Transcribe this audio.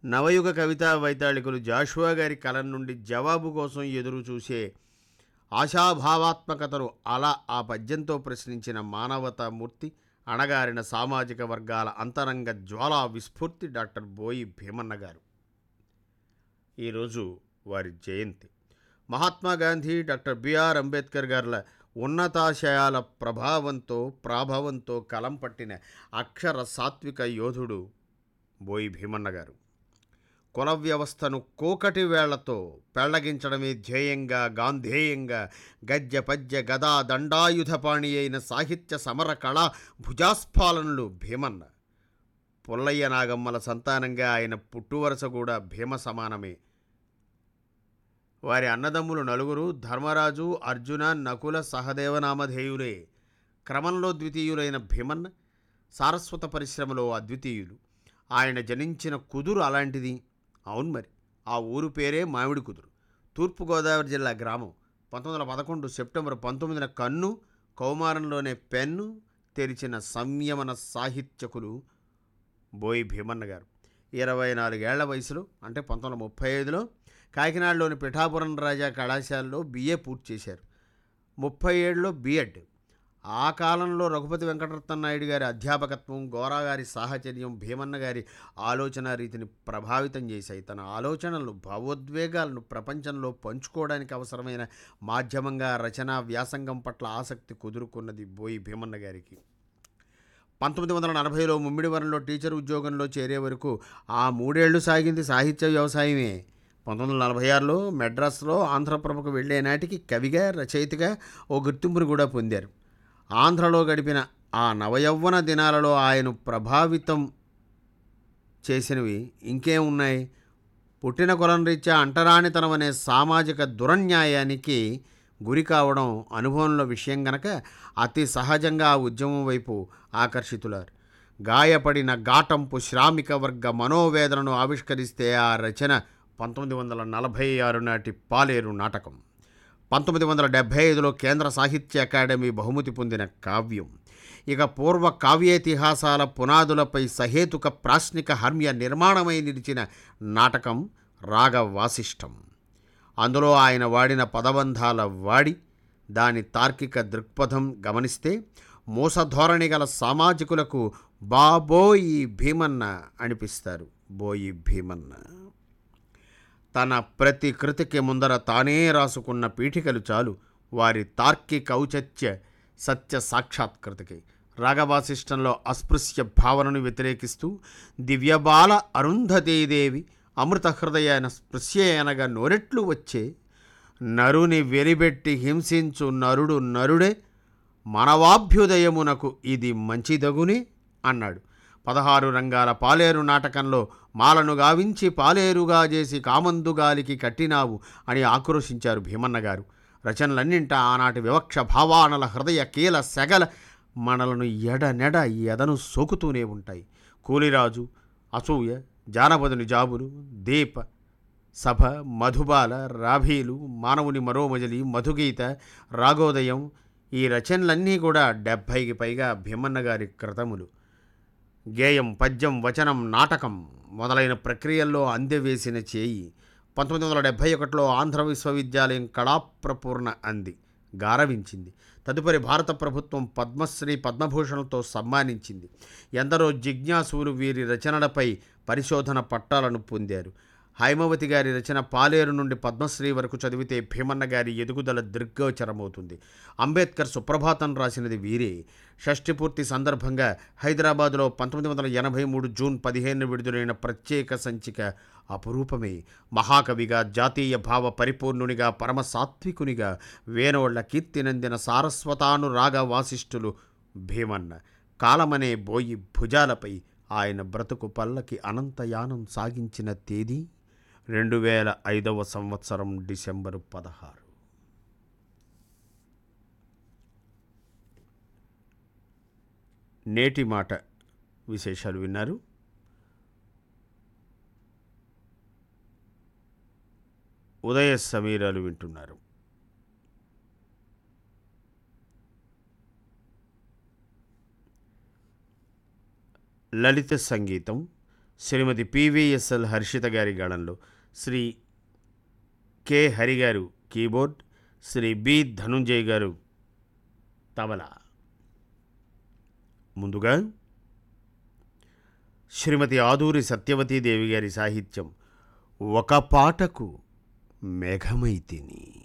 నవయుగ కవితా వైతాళికులు జాషువా గారి కలం నుండి జవాబు కోసం ఎదురు చూసే ఆశాభావాత్మకతను అలా ఆ పద్యంతో ప్రశ్నించిన మానవతామూర్తి అణగారిన సామాజిక వర్గాల అంతరంగ జ్వాలా విస్ఫూర్తి డాక్టర్ బోయి భీమన్న గారు ఈరోజు వారి జయంతి మహాత్మా గాంధీ డాక్టర్ బిఆర్ అంబేద్కర్ గారుల ఉన్నతాశయాల ప్రభావంతో ప్రాభవంతో కలం పట్టిన అక్షర సాత్విక యోధుడు బోయి భీమన్న గారు కుల వ్యవస్థను కోకటి వేళ్లతో పెళ్లగించడమే ధ్యేయంగా గాంధేయంగా గద్య పద్య గదా దండాయుధపాణి అయిన సాహిత్య సమర కళా భుజాస్ఫాలనలు భీమన్న పుల్లయ్య నాగమ్మల సంతానంగా ఆయన పుట్టువరస కూడా భీమ సమానమే వారి అన్నదమ్ములు నలుగురు ధర్మరాజు అర్జున నకుల సహదేవనామధేయులే క్రమంలో ద్వితీయులైన భీమన్న సారస్వత పరిశ్రమలో అద్వితీయులు ఆయన జనించిన కుదురు అలాంటిది అవును మరి ఆ ఊరు పేరే మామిడి కుదురు తూర్పుగోదావరి జిల్లా గ్రామం పంతొమ్మిది వందల పదకొండు సెప్టెంబర్ పంతొమ్మిదిన కన్ను కౌమారంలోనే పెన్ను తెరిచిన సంయమన సాహిత్యకులు బోయి భీమన్న గారు ఇరవై నాలుగేళ్ల వయసులో అంటే పంతొమ్మిది వందల ముప్పై ఐదులో కాకినాడలోని పిఠాపురం రాజా కళాశాలలో బిఏ పూర్తి చేశారు ముప్పై ఏడులో బిఎడ్ ఆ కాలంలో రఘుపతి వెంకటరత్న నాయుడు గారి అధ్యాపకత్వం గోరా గారి సాహచర్యం భీమన్న గారి ఆలోచన రీతిని ప్రభావితం చేశాయి తన ఆలోచనలను భావోద్వేగాలను ప్రపంచంలో పంచుకోవడానికి అవసరమైన మాధ్యమంగా రచనా వ్యాసంగం పట్ల ఆసక్తి కుదురుకున్నది బోయి భీమన్న గారికి పంతొమ్మిది వందల నలభైలో ముమ్మిడివరంలో టీచర్ ఉద్యోగంలో చేరే వరకు ఆ మూడేళ్లు సాగింది సాహిత్య వ్యవసాయమే పంతొమ్మిది వందల నలభై ఆరులో మెడ్రాస్లో ఆంధ్రప్రభకు వెళ్లే నాటికి కవిగా రచయితగా ఓ గుర్తింపును కూడా పొందారు ఆంధ్రలో గడిపిన ఆ నవయవ్వన దినాలలో ఆయన ప్రభావితం చేసినవి ఇంకేం ఉన్నాయి పుట్టిన కులం రీత్యా అంటరానితనం అనే సామాజిక దురన్యాయానికి గురి కావడం అనుభవంలో విషయం గనక అతి సహజంగా ఆ ఉద్యమం వైపు ఆకర్షితులారు గాయపడిన ఘాటంపు శ్రామిక వర్గ మనోవేదనను ఆవిష్కరిస్తే ఆ రచన పంతొమ్మిది వందల నలభై ఆరు నాటి పాలేరు నాటకం పంతొమ్మిది వందల డెబ్భై ఐదులో కేంద్ర సాహిత్య అకాడమీ బహుమతి పొందిన కావ్యం ఇక పూర్వ కావ్యేతిహాసాల పునాదులపై సహేతుక ప్రాశ్నిక హర్మ్య నిర్మాణమై నిలిచిన నాటకం రాగ వాసిష్టం అందులో ఆయన వాడిన పదబంధాల వాడి దాని తార్కిక దృక్పథం గమనిస్తే మోసధోరణి గల సామాజికులకు బాబోయి భీమన్న అనిపిస్తారు బోయి భీమన్న తన ప్రతి కృతికి ముందర తానే రాసుకున్న పీఠికలు చాలు వారి తార్కిక ఔచత్య సత్య సాక్షాత్కృతికి రాగవాసిష్టంలో అస్పృశ్య భావనను వ్యతిరేకిస్తూ దివ్యబాల అరుంధతీదేవి అమృత హృదయాన స్పృశ్యయనగా నోరెట్లు వచ్చే నరుని వెలిబెట్టి హింసించు నరుడు నరుడే మనవాభ్యుదయమునకు ఇది మంచిదగునే అన్నాడు పదహారు రంగాల పాలేరు నాటకంలో మాలను గావించి పాలేరుగా చేసి కామందుగాలికి కట్టినావు అని ఆక్రోశించారు భీమన్న గారు రచనలన్నింటా ఆనాటి వివక్ష భావానల హృదయ కీల సెగల మనలను ఎడనెడ ఎదను సోకుతూనే ఉంటాయి కూలిరాజు అసూయ జానపదుని జాబులు దీప సభ మధుబాల రాభీలు మానవుని మరోమజలి మధుగీత రాగోదయం ఈ రచనలన్నీ కూడా డెబ్భైకి పైగా భీమన్న గారి క్రతములు గేయం పద్యం వచనం నాటకం మొదలైన ప్రక్రియల్లో అందెవేసిన చేయి పంతొమ్మిది వందల డెబ్భై ఒకటిలో ఆంధ్ర విశ్వవిద్యాలయం కళాప్రపూర్ణ అంది గారవించింది తదుపరి భారత ప్రభుత్వం పద్మశ్రీ పద్మభూషణ్లతో సన్మానించింది ఎందరో జిజ్ఞాసులు వీరి రచనలపై పరిశోధన పట్టాలను పొందారు హైమవతి గారి రచన పాలేరు నుండి పద్మశ్రీ వరకు చదివితే భీమన్న గారి ఎదుగుదల దృగ్గోచరమవుతుంది అంబేద్కర్ సుప్రభాతం రాసినది వీరే షష్ఠి పూర్తి సందర్భంగా హైదరాబాదులో పంతొమ్మిది వందల ఎనభై మూడు జూన్ పదిహేను విడుదలైన ప్రత్యేక సంచిక అపురూపమే మహాకవిగా జాతీయ భావ పరిపూర్ణునిగా పరమ సాత్వికునిగా వేనోళ్ల కీర్తినందిన సారస్వతానురాగ వాసిష్ఠులు భీమన్న కాలమనే బోయి భుజాలపై ఆయన బ్రతుకు పల్లకి అనంతయానం సాగించిన తేదీ రెండు వేల ఐదవ సంవత్సరం డిసెంబరు పదహారు నేటి మాట విశేషాలు విన్నారు ఉదయ సమీరాలు వింటున్నారు లలిత సంగీతం శ్రీమతి పివిఎస్ఎల్ హర్షిత గారి గాళంలో శ్రీ కె హరి గారు కీబోర్డ్ శ్రీ బి ధనుంజయ్ గారు తబలా ముందుగా శ్రీమతి ఆదూరి సత్యవతీదేవి గారి సాహిత్యం ఒక పాటకు మేఘమైతిని